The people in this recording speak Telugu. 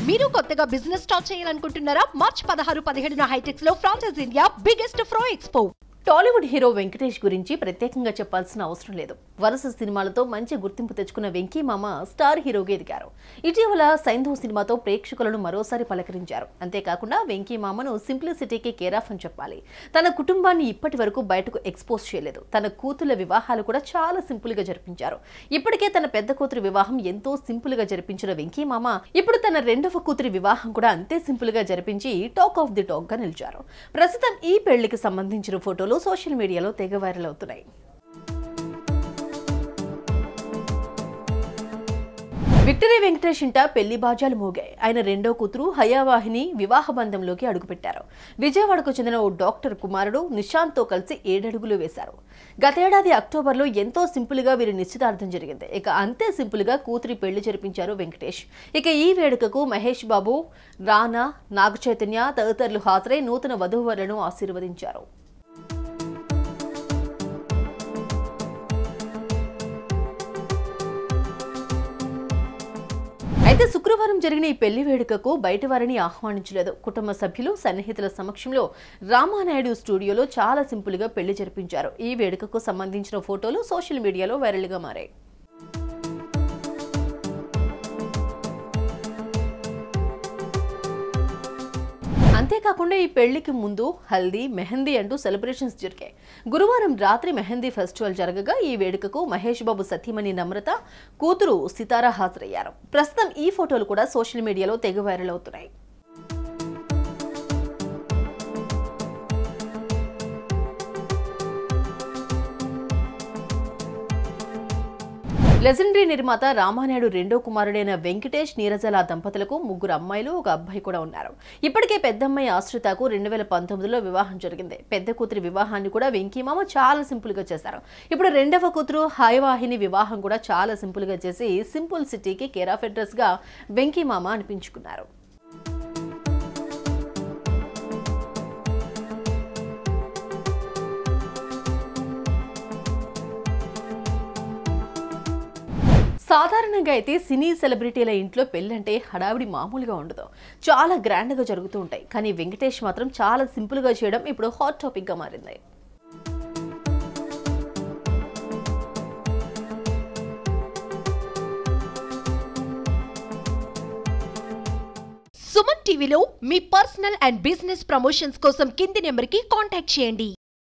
మీరు కొత్తగా బిజినెస్ స్టార్ట్ చేయాలనుకుంటున్నారా మార్చ్ పదహారు పదిహేడున హైటెక్స్ లో ఫ్రాన్సెస్ ఇండియా బిగ్గెస్ట్ ఫ్రో ఎక్స్పో టాలీవుడ్ హీరో వెంకటేష్ గురించి ప్రత్యేకంగా చెప్పాల్సిన అవసరం లేదు వరుస సినిమాలతో మంచి గుర్తింపు తెచ్చుకున్న వెంకీ మామ స్టార్ హీరోగా ఎదిగారు ఇటీవల సైంధవ్ సినిమాతో ప్రేక్షకులను మరోసారి పలకరించారు అంతేకాకుండా వెంకీ మామను సింప్లిసిటీకి కేరాఫ్ అని చెప్పాలి తన కుటుంబాన్ని ఇప్పటి వరకు బయటకు ఎక్స్పోజ్ చేయలేదు తన కూతుళ్ల వివాహాలు కూడా చాలా సింపుల్ గా జరిపించారు ఇప్పటికే తన పెద్ద కూతురి వివాహం ఎంతో సింపుల్ గా జరిపించిన వెంకీ మామ ఇప్పుడు తన రెండవ కూతురి వివాహం కూడా అంతే సింపుల్ గా జరిపించి టాక్ ఆఫ్ ది టాక్ గా నిలిచారు ప్రస్తుతం ఈ పెళ్లికి సంబంధించిన ఫోటోలు సోషల్ మీడియాలో తెగ వైరల్ అవుతున్నాయి విక్టరీ వెంకటేష్ ఇంట పెళ్లి బాజాలు మోగాయి ఆయన రెండో కూతురు హయావాహిని వివాహ బంధంలోకి అడుగుపెట్టారు విజయవాడకు చెందిన ఓ డాక్టర్ కుమారుడు నిశాంత్తో కలిసి ఏడడుగులు వేశారు గతేడాది అక్టోబర్లో ఎంతో సింపుల్గా వీరి నిశ్చితార్థం జరిగింది ఇక అంతే సింపుల్గా కూతురి పెళ్లి జరిపించారు వెంకటేష్ ఇక ఈ వేడుకకు మహేష్ బాబు రానా నాగ చైతన్య తదితరులు హాజరై నూతన వధూవరులను ఆశీర్వదించారు అయితే శుక్రవారం జరిగిన ఈ పెళ్లి వేడుకకు బయట వారిని ఆహ్వానించలేదు కుటుంబ సభ్యులు సన్నిహితుల సమక్షంలో రామానాయుడు స్టూడియోలో చాలా సింపుల్ గా పెళ్లి జరిపించారు ఈ వేడుకకు సంబంధించిన ఫోటోలు సోషల్ మీడియాలో వైరల్ గా మారాయి అంతేకాకుండా ఈ పెళ్లికి ముందు హల్దీ మెహందీ అంటూ సెలబ్రేషన్స్ జరిగాయి గురువారం రాత్రి మెహందీ ఫెస్టివల్ జరగగా ఈ వేడుకకు మహేష్ బాబు సతీమణి నమ్రత కూతురు సితారా హాజరయ్యారు ప్రస్తుతం ఈ ఫోటోలు కూడా సోషల్ మీడియాలో తెగ వైరల్ అవుతున్నాయి లెజెండరీ నిర్మాత రామానాయుడు రెండో కుమారుడైన వెంకటేష్ నీరజల దంపతులకు ముగ్గురు అమ్మాయిలు ఒక అబ్బాయి కూడా ఉన్నారు ఇప్పటికే పెద్దమ్మాయి ఆశ్రితకు రెండు వేల పంతొమ్మిదిలో వివాహం జరిగింది పెద్ద కూతురి వివాహాన్ని కూడా వెంకీమామ చాలా సింపుల్ గా చేశారు ఇప్పుడు రెండవ కూతురు హాయవాహిని వివాహం కూడా చాలా సింపుల్ గా చేసి సింపుల్ సిటీకి కేర్ ఆఫ్ అడ్రస్ గా వెంకీమామ అనిపించుకున్నారు సాధారణంగా అయితే సినీ సెలబ్రిటీల ఇంట్లో పెళ్ళంటే హడావిడి మామూలుగా ఉండదు చాలా గ్రాండ్గా జరుగుతూ ఉంటాయి కానీ వెంకటేష్ మాత్రం చాలా సింపుల్గా చేయడం ఇప్పుడు హాట్ టాపిక్గా మారింది సుమన్ టీవీలో మీ పర్సనల్ అండ్ బిజినెస్ ప్రమోషన్స్ కోసం కింది నెంబర్ కి కాంటాక్ట్ చేయండి